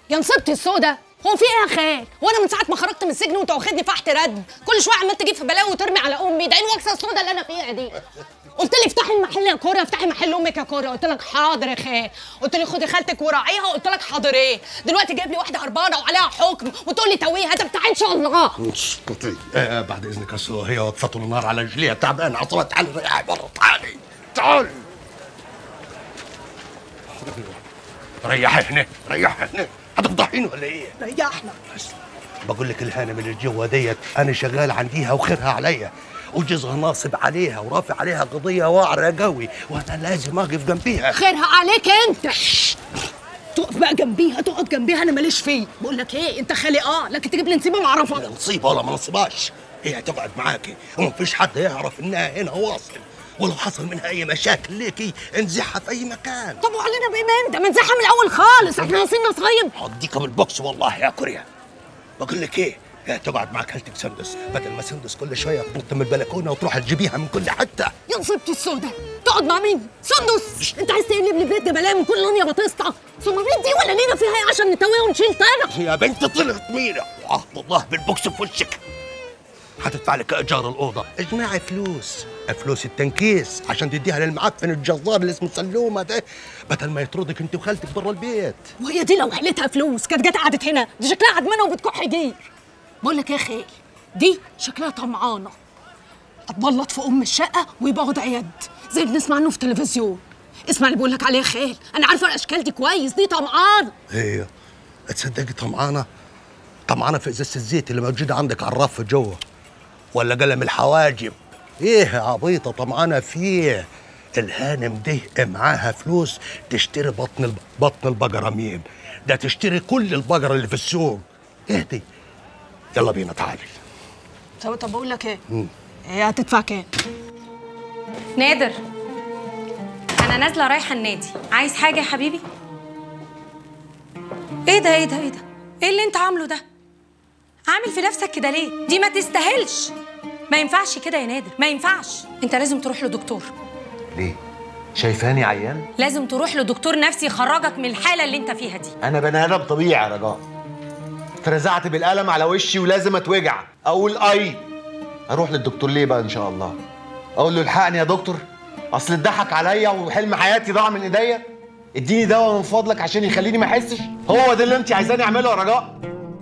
يا نصيبتي السودا هو في ايه يا خال هو انا من ساعه ما خرجت من السجن وانت واخدني فحت رد كل شويه عمال تجيب في بلاوي وترمي على امي ده ايه الوكسه السودا اللي انا فيها دي قلت لي افتحي المحل يا كوره افتحي محل امك يا كوره قلت لك حاضر يا خال قلت لي خدي خالتك وراعيها قلت لك حاضر ايه دلوقتي جايب لي واحده هربانه وعليها حكم وتقول لي تويها ده بتاع ان شاء الله اسكتي آه بعد اذنك اصل هي وقفت النار على رجليها تعبان عصبت تعالي ريحي بره تعالي تعالي ريحي هنا ريحي هنا هتفضحيني ولا ايه؟ ريحنا بقول لك الهانم اللي جوا ديت انا شغال عنديها وخيرها عليا وجوزها ناصب عليها ورافع عليها قضيه واعره قوي وانا لازم اقف جنبيها خيرها عليك انت تقف بقى جنبيها تقعد جنبيها انا ماليش فيه بقول لك ايه انت خالي اه لكن تجيب لي نسيبه ما اعرفها لا نصيبه ولا ما نصيبهاش هي هتقعد معاكي ومفيش حد يعرف انها هنا واصل ولو حصل منها اي مشاكل ليكي انزحها في اي مكان طب وعلينا بايه ما انت ما نزحها من الاول خالص احنا ناقصين نصايب هديك بالبوكس والله يا كوريا بقول لك ايه هي تقعد معك خالتك سندس بدل ما سندس كل شويه تنط من البلكونه وتروح تجيبيها من كل حته يا نصيبتي السودا تقعد مع مين؟ سندس انت عايز تقلب لي بيت جبلاء من كل لون يا بطيستا ثم بيت دي ولا لينا فيها ايه عشان نتويها ونشيل طرف يا بنت طلعت مينا وعهد الله بالبوكس في وشك هتدفع لك ايجار الاوضه اجمعي فلوس فلوس التنكيس عشان تديها للمعفن الجزار اللي اسمه سلومه ده بدل ما يطردك انت وخالتك برا البيت وهي دي لو حلتها فلوس كانت جت قعدت هنا دي شكلها عدمانه وبتكح جير بقول لك يا خال دي شكلها طمعانه هتبلط في ام الشقه ويبقى وضع يد زي اللي بنسمع عنه في التلفزيون اسمع اللي بقول لك عليه يا خال انا عارفه الاشكال دي كويس دي طمعانه هي تصدقي طمعانه طمعانه في ازازه الزيت اللي موجوده عندك على الرف جوه ولا قلم الحواجب ايه يا عبيطه طمعانه فيه الهانم دي معاها فلوس تشتري بطن الب... بطن البقره مين ده تشتري كل البقره اللي في السوق اهدي يلا بينا تعالي طب طب بقول لك ايه هي هتدفع كام نادر انا نازله رايحه النادي عايز حاجه يا حبيبي ايه ده ايه ده ايه ده ايه اللي انت عامله ده عامل في نفسك كده ليه دي ما تستاهلش ما ينفعش كده يا نادر ما ينفعش انت لازم تروح لدكتور ليه؟ شايفاني عيان؟ لازم تروح لدكتور نفسي يخرجك من الحاله اللي انت فيها دي أنا بني آدم طبيعي يا رجاء اترزعت بالقلم على وشي ولازم اتوجع أقول أي أروح للدكتور ليه بقى إن شاء الله؟ أقول له الحقني يا دكتور أصل اتضحك عليا وحلم حياتي ضاع من إيديا اديني دواء من فضلك عشان يخليني ما احسش هو ده اللي انت عايزاني اعمله يا رجاء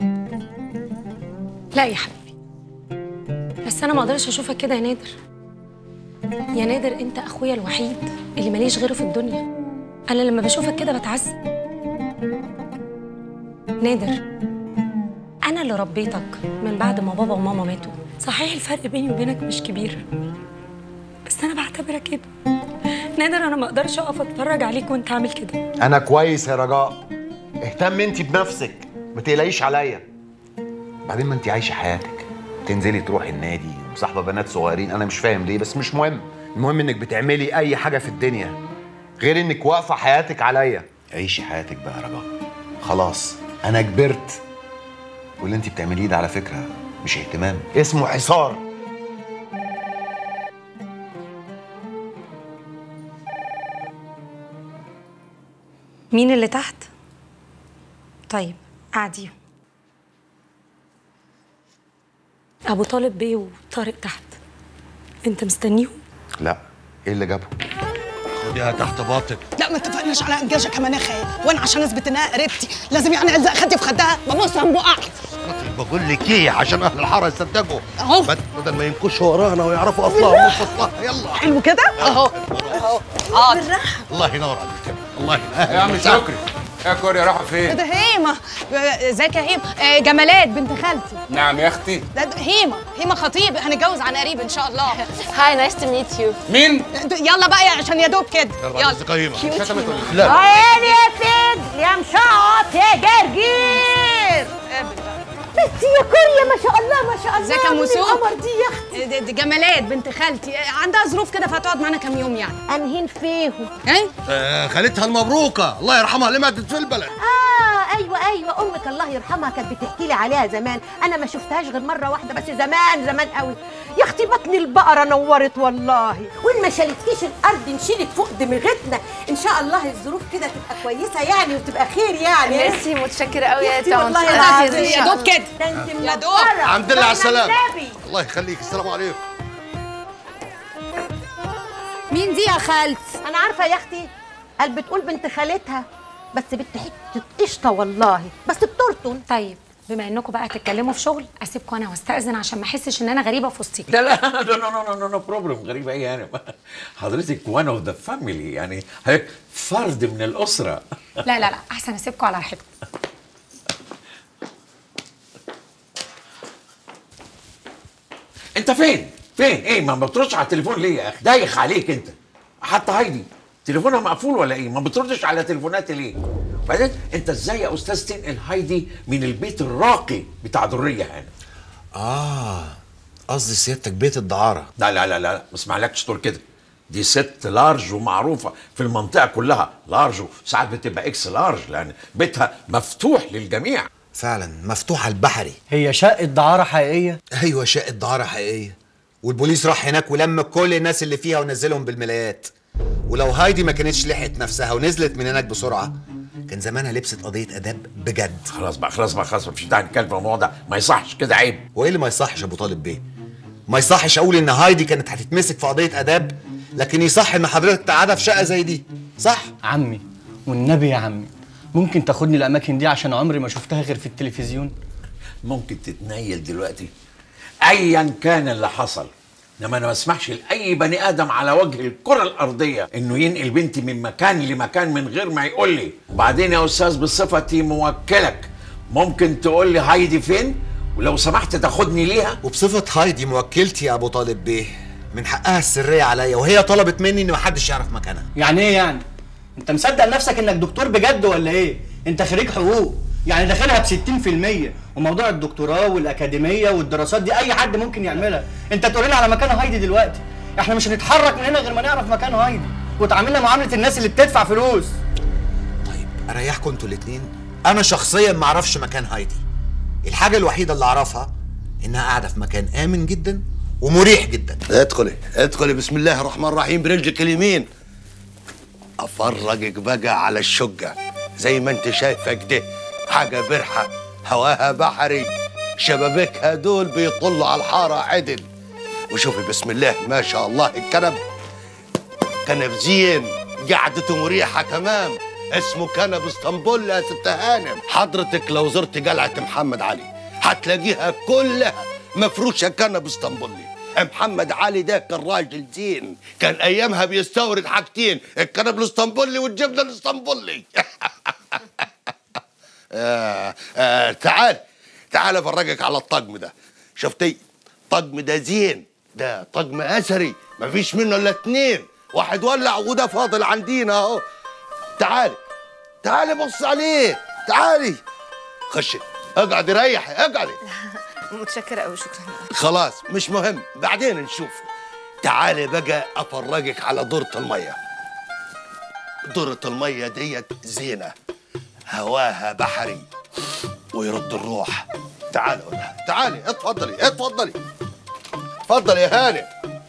لا يا حبيبي بس انا ما اقدرش اشوفك كده يا نادر يا نادر انت اخويا الوحيد اللي ماليش غيره في الدنيا انا لما بشوفك كده بتعذب نادر انا اللي ربيتك من بعد ما بابا وماما ماتوا صحيح الفرق بيني وبينك مش كبير بس انا بعتبرك كده نادر انا ما اقدرش اقف اتفرج عليك وانت عامل كده انا كويس يا رجاء اهتم انت بنفسك ما تقلقيش عليا بعدين ما انت عايشه حياتك تنزلي تروحي النادي مصاحبه بنات صغيرين انا مش فاهم ليه بس مش مهم المهم انك بتعملي اي حاجه في الدنيا غير انك واقفه حياتك عليا عيشي حياتك بقى يا رجاء خلاص انا كبرت واللي انت بتعمليه ده على فكره مش اهتمام اسمه حصار مين اللي تحت طيب قاعدين ابو طالب بيه وطارق تحت انت مستنيهم لا ايه اللي جابهم خديها تحت باطن لا ما اتفقناش على انجاجه كمان يا خال وانا عشان اثبت انها قريبتي لازم يعني الزق خدي في خدها ببص عم بقع بقول لك ايه عشان اهل الحاره يصدقوا أهو. بد- بدل ما ينكشوا ورانا ويعرفوا اصلها ومش اصلها يلا حلو كده اهو اهو حاضر الله ينور عليك الله ينور يا عم شكري يا كوريا راحوا إيه فين؟ ده هيمه ازيك يا هيمه آه، جمالات بنت خالتي نعم يا اختي ده ده هيمه هيمه خطيب هنتجوز عن قريب ان شاء الله هاي نايس تو ميت يو مين؟ يلا بقى يا- عشان يا دوب كده يلا يلا الزقايمه شتمت ولا لا عيني يا سيد يا مشعط يا جرجير بنتي يا كوريا ما شاء الله ما شاء الله ازيك يا مين موسو؟ القمر دي يا اختي دي, دي جمالات بنت خالتي آه، عندها ظروف كده فهتقعد معانا كام يوم يعني انهين فيهم ايه آه خالتها المبروكه الله يرحمها اللي ماتت في البلد اه ايوه ايوه امك الله يرحمها كانت بتحكي لي عليها زمان انا ما شفتهاش غير مره واحده بس زمان زمان قوي يا اختي بطن البقره نورت والله وان ما شالتكيش الارض نشيلك فوق دماغتنا ان شاء الله الظروف كده تبقى كويسه يعني وتبقى خير يعني ميرسي متشكرة قوي يا اختي طنط والله أنا العظيم. خير إن يا شاء دوب الله. كده ده انت يا دوب. منورة. الحمد لله على صلى السلامة النبي. الله يخليك السلام عليكم مين دي يا خالتي؟ انا عارفه يا اختي قال بتقول بنت خالتها بس بنت حته قشطه والله بس بترطن طيب بما انكم بقى تتكلموا في شغل اسيبكم انا واستاذن عشان ما احسش ان انا غريبه في وسطيكم لا لا لا لا لا لا لا بروبلم غريبة ايه يعني حضرتك وان اوف ذا فاميلي يعني حضرتك فرد من الأسرة لا لا لا احسن اسيبكم على راحتكم انت فين؟ فين؟ ايه ما بتردش على التليفون ليه يا اخي؟ دايخ عليك انت حتى هايدي تليفونها مقفول ولا ايه؟ ما بتردش على تليفوناتي ليه؟ بعدين انت ازاي يا استاذ تنقل هايدي من البيت الراقي بتاع درية هانم؟ اه قصدي سيادتك بيت الدعاره لا لا لا لا ما اسمعلكش تقول كده دي ست لارج ومعروفه في المنطقه كلها لارج وساعات بتبقى اكس لارج لان بيتها مفتوح للجميع فعلا مفتوحه البحري هي شقة دعارة حقيقية ايوه شقه دعاره حقيقيه والبوليس راح هناك ولم كل الناس اللي فيها ونزلهم بالملايات ولو هايدي ما كانتش لحقت نفسها ونزلت من هناك بسرعه كان زمانها لبست قضيه اداب بجد خلاص بقى خلاص بقى خلاص مفيش داعي نتكلم في الموضوع ده ما يصحش كده عيب وايه اللي ما يصحش يا ابو طالب بيه ما يصحش اقول ان هايدي كانت هتتمسك في قضيه اداب لكن يصح ان حضرتك تقعدها في شقه زي دي صح عمي والنبي يا عمي ممكن تاخدني الأماكن دي عشان عمري ما شفتها غير في التلفزيون ممكن تتنيل دلوقتي ايا كان اللي حصل انما انا ما اسمحش لاي بني ادم على وجه الكره الارضيه انه ينقل بنتي من مكان لمكان من غير ما يقول لي وبعدين يا استاذ بصفتي موكلك ممكن تقول لي هايدي فين ولو سمحت تاخدني ليها وبصفه هايدي موكلتي يا ابو طالب بيه من حقها السريه عليا وهي طلبت مني ان محدش يعرف مكانها يعني إيه يعني؟ أنت مصدق نفسك إنك دكتور بجد ولا إيه؟ أنت خريج حقوق يعني داخلها ب 60% وموضوع الدكتوراه والأكاديمية والدراسات دي أي حد ممكن يعملها أنت تقول لنا على مكان هايدي دلوقتي إحنا مش هنتحرك من هنا غير ما نعرف مكان هايدي وتعاملنا معاملة الناس اللي بتدفع فلوس طيب اريحكم انتوا الاتنين انا شخصيا ما اعرفش مكان هايدي الحاجه الوحيده اللي اعرفها انها قاعده في مكان امن جدا ومريح جدا ادخلي ادخلي بسم الله الرحمن الرحيم برجلك اليمين افرجك بقى على الشقة زي ما انت شايفة كده حاجة برحة هواها بحري شبابيكها دول بيطلوا على الحارة عدل وشوفي بسم الله ما شاء الله الكنب كنب زين قعدته مريحة تمام اسمه كنب اسطنبول يا ست هانم حضرتك لو زرت قلعة محمد علي هتلاقيها كلها مفروشة كنب اسطنبولي محمد علي ده كان راجل زين كان ايامها بيستورد حاجتين الكنب الاسطنبولي والجبنه الاسطنبولي آه آه تعال تعال افرجك على الطقم ده شفتي طقم ده زين ده طقم اثري مفيش منه الا اتنين واحد ولع وده فاضل عندينا اهو تعالي تعالي بص عليه تعالي خشي اقعدي ريحي اقعدي متشكرة قوي شكرا خلاص مش مهم بعدين نشوف تعالي بقى افرجك على دورة المية دورة المية ديت زينة هواها بحري ويرد الروح تعالي ولا تعالي اتفضلي اتفضلي اتفضلي يا هاني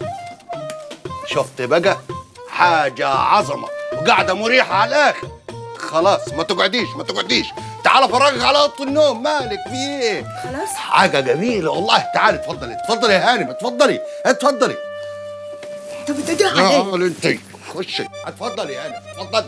شفت بقى حاجة عظمة وقاعدة مريحة على الآخر خلاص ما تقعديش ما تقعديش تعال افرجك على اوضه النوم مالك في ايه خلاص حاجة جميلة والله تعالي اتفضلي اتفضلي يا هانم اتفضلي اتفضلي طب انت ده تعالي انت خشي اتفضلي يا هانم اتفضلي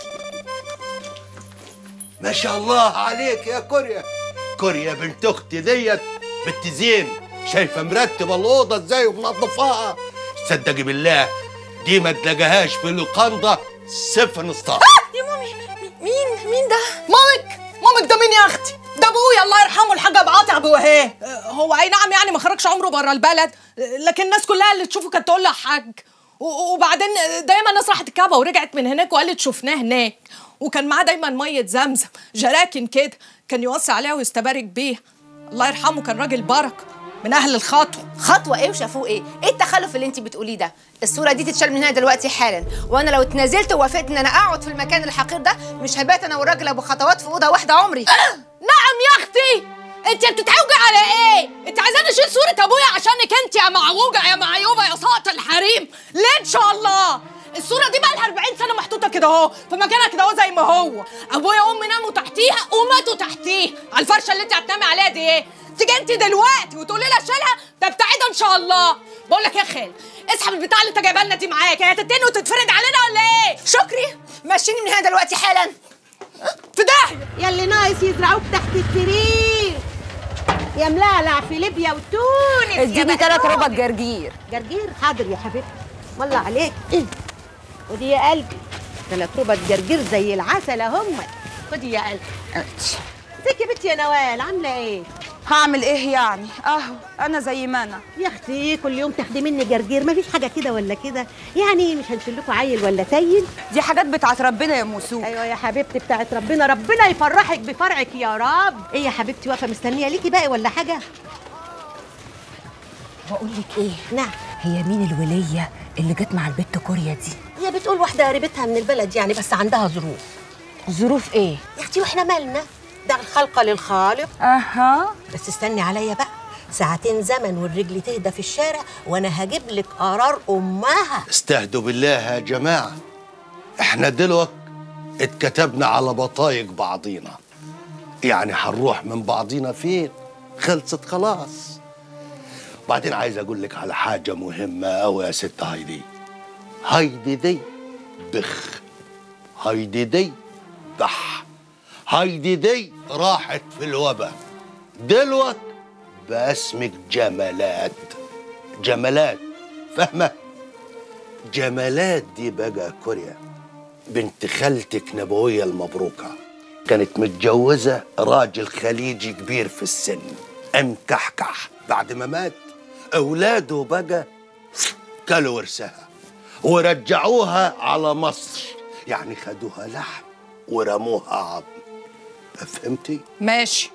ما شاء الله عليك يا كوريا كوريا بنت اختي ديت بنت زين شايفه مرتبه الاوضه ازاي ومنظفاها صدقي بالله دي ما تلاقيهاش في لوكاندا سفن ستار يا مامي مين مين ده؟ مامك مامك ده مين يا اختي ده ابويا الله يرحمه الحاج ابو عاطي ابو وهاب آه، هو اي نعم يعني ما خرجش عمره بره البلد آه، لكن الناس كلها اللي تشوفه كانت تقول له يا حاج و- وبعدين دايما الناس راحت الكعبه ورجعت من هناك وقالت شفناه هناك وكان معاه دايما ميه زمزم جراكن كده كان يوصي عليها ويستبارك بيها الله يرحمه كان راجل بركه من اهل الخطوه خطوة ايه وشافوه ايه؟ ايه التخلف اللي انت بتقوليه ده؟ الصورة دي تتشال من هنا دلوقتي حالا، وانا لو اتنازلت ووافقت ان انا اقعد في المكان الحقير ده مش هبات انا والراجل ابو خطوات في اوضة واحدة عمري. نعم يا اختي انت بتتعوجي على ايه انت عايزاني اشيل صوره ابويا عشانك انت يا معوجه يا معيوبه يا ساقط الحريم ليه ان شاء الله الصوره دي بقى لها 40 سنه محطوطه كده اهو في مكانها كده اهو زي ما هو ابويا وامي ناموا تحتيها وماتوا تحتيها على الفرشه اللي انت هتنامي عليها دي ايه تيجي انت دلوقتي وتقولي لها شيلها ده بتاعتها ان شاء الله بقول لك يا خال اسحب البتاع اللي انت جايبها لنا دي معاك هي هتتني وتتفرد علينا ولا ايه شكري مشيني من هنا دلوقتي حالا في داهيه يلي ناقص يزرعوك تحت السرير يا ملعلع في ليبيا وتونس يا اديني ثلاث مقلوب. ربط جرجير جرجير حاضر يا حبيبتي والله عليك خدي يا قلبي ثلاث ربط جرجير زي العسل هم خدي يا قلبي ازيك يا بنتي يا نوال عامله ايه هعمل ايه يعني اهو انا زي ما انا يا اختي كل يوم تاخدي مني جرجير مفيش حاجه كده ولا كده يعني مش هنشيل لكم عيل ولا تايل دي حاجات بتاعت ربنا يا موسو ايوه يا حبيبتي بتاعت ربنا ربنا يفرحك بفرعك يا رب ايه يا حبيبتي واقفه مستنيه ليكي باقي ولا حاجه بقول لك ايه نعم هي مين الوليه اللي جت مع البت كوريا دي هي بتقول واحده قريبتها من البلد يعني بس عندها ظروف ظروف ايه يا اختي واحنا مالنا ده الخلق للخالق اها بس استني عليا بقى ساعتين زمن والرجل تهدى في الشارع وانا هجيب لك قرار امها استهدوا بالله يا جماعة احنا دلوقت اتكتبنا على بطايق بعضينا يعني هنروح من بعضينا فين خلصت خلاص بعدين عايز اقول لك على حاجة مهمة أوي يا ست هايدي هايدي دي بخ هايدي دي بح هايدي دي راحت في الوبا دلوقت بقى اسمك جمالات جمالات فاهمه جمالات دي بقى كوريا بنت خالتك نبوية المبروكة كانت متجوزة راجل خليجي كبير في السن امكحكح بعد ما مات أولاده بقى كلوا ورثها ورجعوها على مصر يعني خدوها لحم ورموها عظم فهمتي؟ ماشي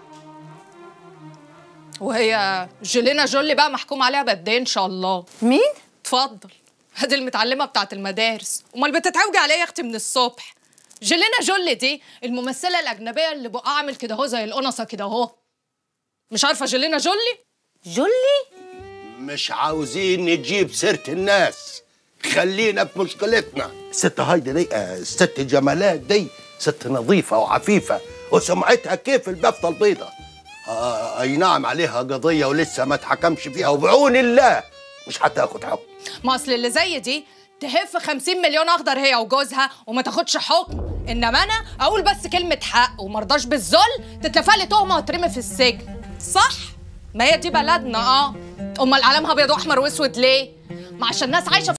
وهي جيلينا جولي بقى محكوم عليها بقد ايه ان شاء الله مين اتفضل هذه المتعلمه بتاعت المدارس امال بتتعوجي عليا يا اختي من الصبح جيلينا جولي دي الممثله الاجنبيه اللي بقى عامل كده اهو زي القنصه كده اهو مش عارفه جيلينا جولي جولي مش عاوزين نجيب سيرة الناس خلينا في مشكلتنا الست هايدي دي آه، الست جمالات دي ست نظيفة وعفيفة وسمعتها كيف البفتة البيضة آه أي نعم عليها قضية ولسه ما اتحكمش فيها وبعون الله مش هتاخد حكم ما اصل اللي زي دي تهف 50 مليون اخضر هي وجوزها وما تاخدش حكم انما انا اقول بس كلمه حق ومرضاش بالذل تتلفى لي تهمه وترمي في السجن صح ما هي دي بلدنا اه امال علامها ابيض واحمر واسود ليه ما عشان الناس عايشه في